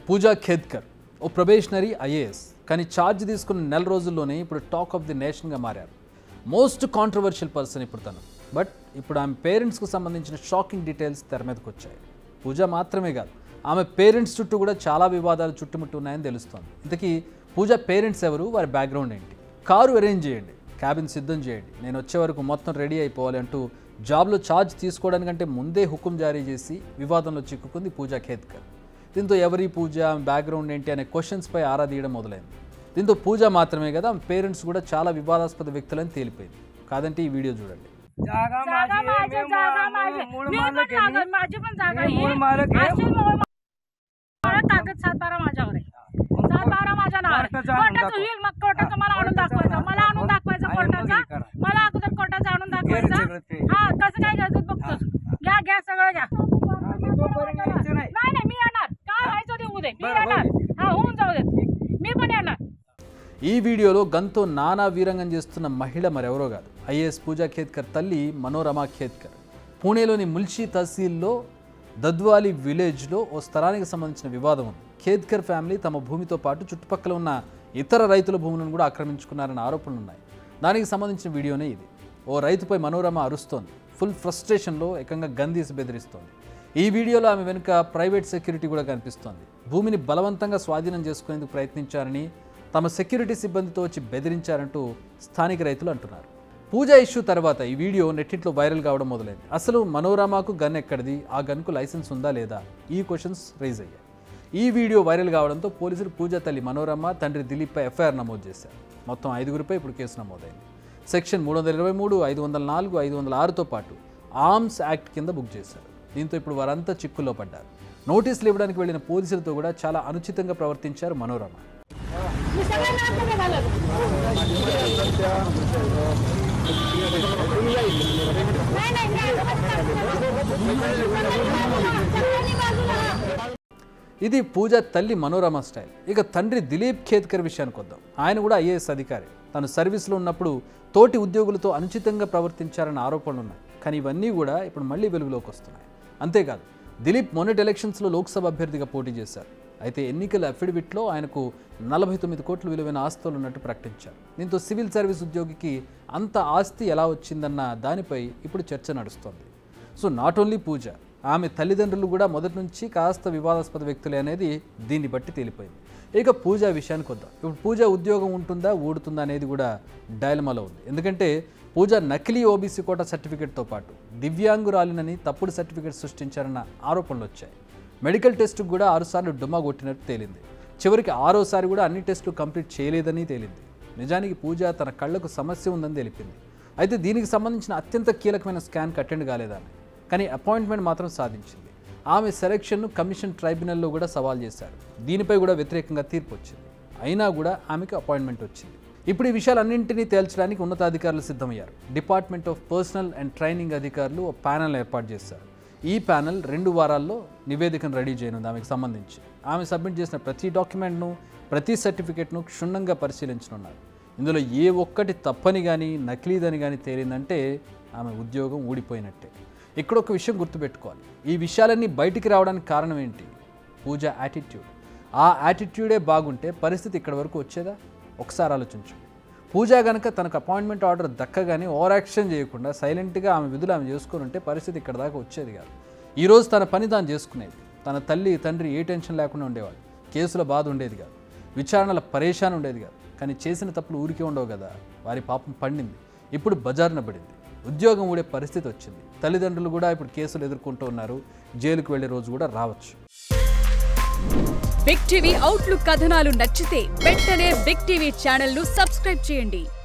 పూజా ఖేద్కర్ ఓ probationary IAS కానీ charge తీసుకున్న నెల రోజుల్లోనే ఇప్పుడు టాక్ ఆఫ్ ది నేషన్గా మారారు మోస్ట్ కాంట్రవర్షియల్ పర్సన్ ఇప్పుడు తను బట్ ఇప్పుడు ఆమె పేరెంట్స్కు సంబంధించిన షాకింగ్ డీటెయిల్స్ తెర మీదకి వచ్చాయి పూజ మాత్రమే కాదు ఆమె పేరెంట్స్ చుట్టూ కూడా చాలా వివాదాలు చుట్టుముట్టి ఉన్నాయని తెలుస్తోంది ఇంతకీ పూజ పేరెంట్స్ ఎవరు వారి బ్యాక్గ్రౌండ్ ఏంటి కారు అరేంజ్ చేయండి క్యాబిన్ సిద్ధం చేయండి నేను వచ్చే వరకు మొత్తం రెడీ అయిపోవాలి అంటూ జాబ్లో ఛార్జ్ తీసుకోవడానికంటే ముందే హుకుం జారీ చేసి వివాదంలో చిక్కుకుంది పూజా ఖేద్కర్ దీంతో ఎవరి పూజ ఆమె బ్యాక్గ్రౌండ్ ఏంటి అనే క్వశ్చన్స్పై ఆరా తీయడం మొదలైంది దీంతో పూజ మాత్రమే కదా ఆమె పేరెంట్స్ కూడా చాలా వివాదాస్పద వ్యక్తులని తేలిపోయింది కాదంటే ఈ వీడియో చూడండి जागा जागा माझी माझी जागा माझी मूळ मी मालक पण आहे जागा मी. माझी पण जागा मी आहे मूळ मालक आहे. अशी मूळ मालक कागद सात बारा माझ्यावर आहे सात बारा माझ्या नावावर आहे. कोर्टाचं आणून कोर्टाचं दाखव. होईल मग कोर्टाचं मला आणून कोर्टाचं दाखवायचं आणून मला आणून दाखव. दाखवायचं आणि मग हे कोर्टाचा करा. मला अगोदर कोर्टाचं आणून घे रे सगळं ते. दाखवायचं हा कसं काय घ्यायचं बघतो घ्या घ्या सगळं घ्या मी तोपर्यंत यायचं नाही. नाही नाही मी येणार काय व्हायचं ते होऊ दे मी बरं, येणार होऊ दे. हा होऊन जाऊ दे मी पण येणार ఈ వీడియోలో గన్తో నానా వీరంగం చేస్తున్న మహిళ మరెవరో కాదు ఐఏఎస్ పూజా ఖేద్కర్ తల్లి మనోరమ ఖేద్కర్ పూణేలోని ముల్షీ తహసీల్లో దద్వాలి విలేజ్లో ఓ స్థలానికి సంబంధించిన వివాదం ఉంది ఖేద్కర్ ఫ్యామిలీ తమ భూమితో పాటు చుట్టుపక్కల ఉన్న ఇతర రైతుల భూములను కూడా ఆక్రమించుకున్నారన్న ఆరోపణలు ఉన్నాయి దానికి సంబంధించిన వీడియోనే ఇది ఓ రైతుపై మనోరమ అరుస్తోంది ఫుల్ ఫ్రస్ట్రేషన్లో ఏకంగా గన్ తీసి బెదిరిస్తోంది ఈ వీడియోలో ఆమె వెనుక ప్రైవేట్ సెక్యూరిటీ కూడా కనిపిస్తోంది భూమిని బలవంతంగా స్వాధీనం చేసుకునేందుకు ప్రయత్నించారని తమ సెక్యూరిటీ సిబ్బందితో వచ్చి బెదిరించారంటూ స్థానిక రైతులు అంటున్నారు పూజ ఇష్యూ తర్వాత ఈ వీడియో నెట్టింట్లో వైరల్ కావడం మొదలైంది అసలు మనోరమాకు గన్ ఎక్కడిది ఆ గన్కు లైసెన్స్ ఉందా లేదా ఈ క్వశ్చన్స్ రైజ్ అయ్యాయి ఈ వీడియో వైరల్ కావడంతో పోలీసులు పూజ తల్లి మనోరమ తండ్రి దిలీప్పై ఎఫ్ఐఆర్ నమోదు చేశారు మొత్తం ఐదుగురిపై ఇప్పుడు కేసు నమోదైంది సెక్షన్ మూడు వందల ఇరవై మూడు ఐదు వందల నాలుగు ఐదు వందల ఆరుతో పాటు ఆర్మ్స్ యాక్ట్ కింద బుక్ చేశారు దీంతో ఇప్పుడు వారంతా చిక్కుల్లో పడ్డారు నోటీసులు ఇవ్వడానికి వెళ్ళిన పోలీసులతో కూడా చాలా అనుచితంగా ప్రవర్తించారు మనోరమ मी सगळं नाश्ता घालत नाही नाही नाही बाजूला ఇది పూజ తల్లి మనోరమ స్టైల్ ఇక తండ్రి దిలీప్ ఖేద్కర్ విషయానికి వద్దాం ఆయన కూడా ఐఏఎస్ అధికారి తను సర్వీస్లో ఉన్నప్పుడు తోటి ఉద్యోగులతో అనుచితంగా ప్రవర్తించారన్న ఆరోపణలు ఉన్నాయి కానీ ఇవన్నీ కూడా ఇప్పుడు మళ్ళీ వెలుగులోకి వస్తున్నాయి అంతేకాదు దిలీప్ మొన్నటి ఎలక్షన్స్లో లోక్సభ అభ్యర్థిగా పోటీ చేశారు అయితే ఎన్నికల అఫిడవిట్లో ఆయనకు నలభై తొమ్మిది కోట్ల విలువైన ఆస్తులు ఉన్నట్టు ప్రకటించారు దీంతో సివిల్ సర్వీస్ ఉద్యోగికి అంత ఆస్తి ఎలా వచ్చిందన్న దానిపై ఇప్పుడు చర్చ నడుస్తోంది సో నాట్ ఓన్లీ పూజ ఆమె తల్లిదండ్రులు కూడా మొదటి నుంచి కాస్త వివాదాస్పద వ్యక్తులే అనేది దీన్ని బట్టి తేలిపోయింది ఇక పూజ విషయానికి వద్దాం ఇప్పుడు పూజ ఉద్యోగం ఉంటుందా ఊడుతుందా అనేది కూడా డైలమాలో ఉంది ఎందుకంటే పూజ నకిలీ ఓబీసీ కోట సర్టిఫికేట్తో పాటు దివ్యాంగురాలినని తప్పుడు సర్టిఫికేట్ సృష్టించారన్న ఆరోపణలు వచ్చాయి మెడికల్ టెస్టుకు కూడా ఆరుసార్లు డుమ్మా కొట్టినట్టు తేలింది చివరికి ఆరోసారి కూడా అన్ని టెస్టులు కంప్లీట్ చేయలేదని తేలింది నిజానికి పూజ తన కళ్ళకు సమస్య ఉందని తెలిపింది అయితే దీనికి సంబంధించిన అత్యంత కీలకమైన స్కాన్కి అటెండ్ కాలేదామె కానీ అపాయింట్మెంట్ మాత్రం సాధించింది ఆమె సెలక్షన్ను కమిషన్ ట్రైబ్యునల్లో కూడా సవాల్ చేశారు దీనిపై కూడా వ్యతిరేకంగా తీర్పు వచ్చింది అయినా కూడా ఆమెకు అపాయింట్మెంట్ వచ్చింది ఇప్పుడు ఈ విషయాలన్నింటినీ తేల్చడానికి ఉన్నతాధికారులు సిద్ధమయ్యారు department of personnel and training అధికారులు ఒక ప్యానెల్ ఏర్పాటు చేశారు ఈ ప్యానెల్ రెండు వారాల్లో నివేదికను రెడీ చేయనుంది ఆమెకు సంబంధించి ఆమె సబ్మిట్ చేసిన ప్రతి డాక్యుమెంట్ను ప్రతి సర్టిఫికేట్ను క్షుణ్ణంగా పరిశీలించనున్నారు ఇందులో ఏ ఒక్కటి తప్పని కానీ నకిలీదని కానీ తేలిందంటే ఆమె ఉద్యోగం ఊడిపోయినట్టే ఇక్కడ ఒక విషయం గుర్తుపెట్టుకోవాలి ఈ విషయాలన్నీ బయటికి రావడానికి కారణం ఏంటి పూజ యాటిట్యూడ్ ఆ యాటిట్యూడే బాగుంటే పరిస్థితి ఇక్కడ వరకు వచ్చేదా ఒకసారి ఆలోచించు పూజ గనక తనకు అపాయింట్మెంట్ ఆర్డర్ దక్కగానే ఓవర్ యాక్షన్ చేయకుండా సైలెంట్గా ఆమె విధులు ఆమె చేసుకుని ఉంటే పరిస్థితి ఇక్కడ దాకా వచ్చేది కాదు ఈరోజు తన పని తాను చేసుకునేది తన తల్లి తండ్రి ఏ టెన్షన్ లేకుండా ఉండేవాడు కేసుల బాధ ఉండేది కాదు విచారణల పరేషాన్ ఉండేది కాదు కానీ చేసిన తప్పులు ఊరికే ఉండవు కదా వారి పాపం పండింది ఇప్పుడు బజారున పడింది ఉద్యోగం ఊడే పరిస్థితి వచ్చింది తల్లిదండ్రులు కూడా ఇప్పుడు కేసులు ఎదుర్కొంటూ ఉన్నారు జైలుకు వెళ్ళే రోజు కూడా రావచ్చు బిగ్ టీవీ అవుట్లుక్ కథనాలు నచ్చితే వెంటనే బిగ్ టీవీ ఛానల్ ను సబ్స్క్రైబ్ చేయండి